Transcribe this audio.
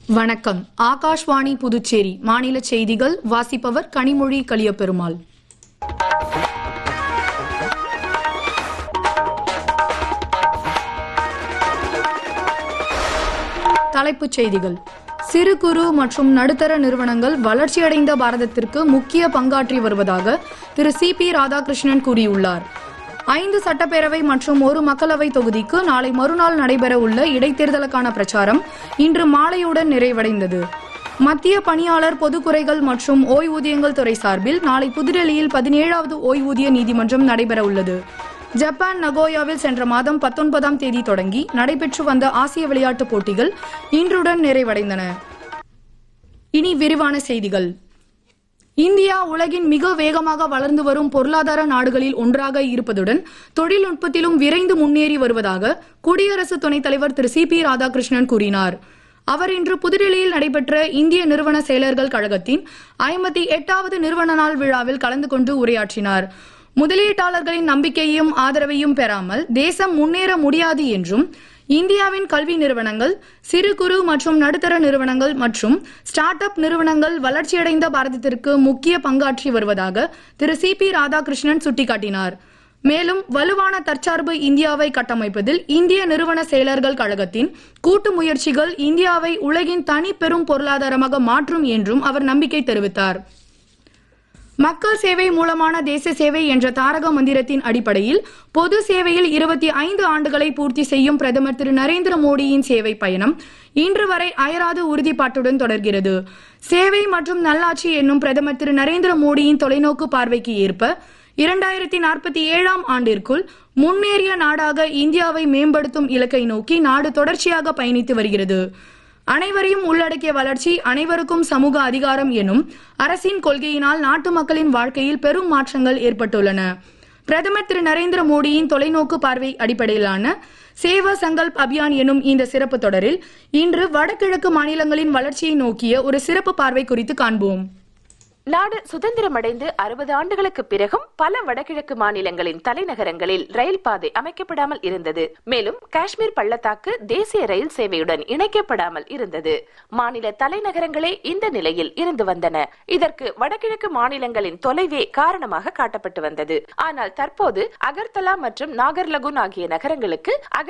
வணக்கம் ஆகாஷ்வாணி புதுச்சேரி மாநில செய்திகள் வாசிப்பவர் கனிமொழி கலியபெருமாள் தலைப்புச் செய்திகள் சிறு குறு மற்றும் நடுத்தர நிறுவனங்கள் வளர்ச்சியடைந்த பாரதத்திற்கு முக்கிய பங்காற்றி வருவதாக திரு சி பி ராதாகிருஷ்ணன் கூறியுள்ளார் ஐந்து சட்டப்பேரவை மற்றும் ஒரு மக்களவை தொகுதிக்கு நாளை மறுநாள் நடைபெற உள்ள இடைத்தேர்தலுக்கான பிரச்சாரம் இன்று மாலையுடன் நிறைவடைந்தது மத்திய பணியாளர் பொதுக்குறைகள் மற்றும் ஓய்வூதியங்கள் துறை சார்பில் நாளை புதுடெல்லியில் பதினேழாவது ஓய்வூதிய நீதிமன்றம் நடைபெற உள்ளது ஜப்பான் நகோயாவில் சென்ற மாதம் பத்தொன்பதாம் தேதி தொடங்கி நடைபெற்று வந்த ஆசிய விளையாட்டுப் போட்டிகள் இன்றுடன் நிறைவடைந்தன இனி விரிவான செய்திகள் இந்தியா உலகின் மிக வேகமாக வளர்ந்து வரும் பொருளாதார நாடுகளில் ஒன்றாக இருப்பதுடன் தொழில்நுட்பத்திலும் விரைந்து முன்னேறி வருவதாக குடியரசு துணைத் தலைவர் திரு சி பி ராதாகிருஷ்ணன் கூறினார் அவர் இன்று புதுடெல்லியில் நடைபெற்ற இந்திய நிறுவன செயலர்கள் கழகத்தின் ஐம்பத்தி எட்டாவது நிறுவன நாள் விழாவில் கலந்து கொண்டு உரையாற்றினார் முதலீட்டாளர்களின் நம்பிக்கையும் ஆதரவையும் பெறாமல் தேசம் முன்னேற முடியாது என்றும் இந்தியாவின் கல்வி நிறுவனங்கள் சிறு குறு மற்றும் நடுத்தர நிறுவனங்கள் மற்றும் ஸ்டார்ட் அப் நிறுவனங்கள் வளர்ச்சியடைந்த பாரதத்திற்கு முக்கிய பங்காற்றி வருவதாக திரு சி பி ராதாகிருஷ்ணன் சுட்டிக்காட்டினார் மேலும் வலுவான தற்சார்பு இந்தியாவை கட்டமைப்பதில் இந்திய நிறுவன செயலர்கள் கழகத்தின் கூட்டு முயற்சிகள் இந்தியாவை உலகின் தனி பெரும் பொருளாதாரமாக மாற்றும் என்றும் அவர் நம்பிக்கை தெரிவித்தார் மக்கள் சேவை மூலமான தேச சேவை என்ற தாரக மந்திரத்தின் அடிப்படையில் பொது சேவையில் இருபத்தி ஐந்து ஆண்டுகளை பூர்த்தி செய்யும் பிரதமர் திரு நரேந்திர மோடியின் சேவை பயணம் இன்று வரை அயராது உறுதிப்பாட்டுடன் தொடர்கிறது சேவை மற்றும் நல்லாட்சி என்னும் பிரதமர் திரு நரேந்திர மோடியின் தொலைநோக்கு பார்வைக்கு ஏற்ப இரண்டாயிரத்தி நாற்பத்தி ஏழாம் ஆண்டிற்குள் முன்னேறிய நாடாக இந்தியாவை மேம்படுத்தும் இலக்கை நோக்கி நாடு தொடர்ச்சியாக பயணித்து வருகிறது அனைவரையும் உள்ளடக்கிய வளர்ச்சி அனைவருக்கும் சமூக அதிகாரம் எனும் அரசின் கொள்கையினால் நாட்டு மக்களின் வாழ்க்கையில் பெரும் மாற்றங்கள் ஏற்பட்டுள்ளன பிரதமர் திரு நரேந்திர மோடியின் தொலைநோக்கு பார்வை அடிப்படையிலான சேவா சங்கல்ப் அபியான் எனும் இந்த சிறப்பு தொடரில் இன்று வடகிழக்கு மாநிலங்களின் வளர்ச்சியை நோக்கிய ஒரு சிறப்பு பார்வை குறித்து காண்போம் நாடு சுதந்திரமடைந்து அறுபது ஆண்டுகளுக்கு பிறகும் பல வடகிழக்கு மாநிலங்களின் தலைநகரங்களில் ரயில் பாதை அமைக்கப்படாமல் இருந்தது மேலும் காஷ்மீர் பள்ளத்தாக்கு தேசிய ரயில் சேவையுடன் இணைக்கப்படாமல் இருந்தது மாநில தலைநகரங்களே இந்த நிலையில் இருந்து வந்தன இதற்கு வடகிழக்கு மாநிலங்களின் தொலைவே காரணமாக காட்டப்பட்டு வந்தது ஆனால் தற்போது அகர்தலா மற்றும் நாகர்லகுன் ஆகிய நகரங்களுக்கு அகர்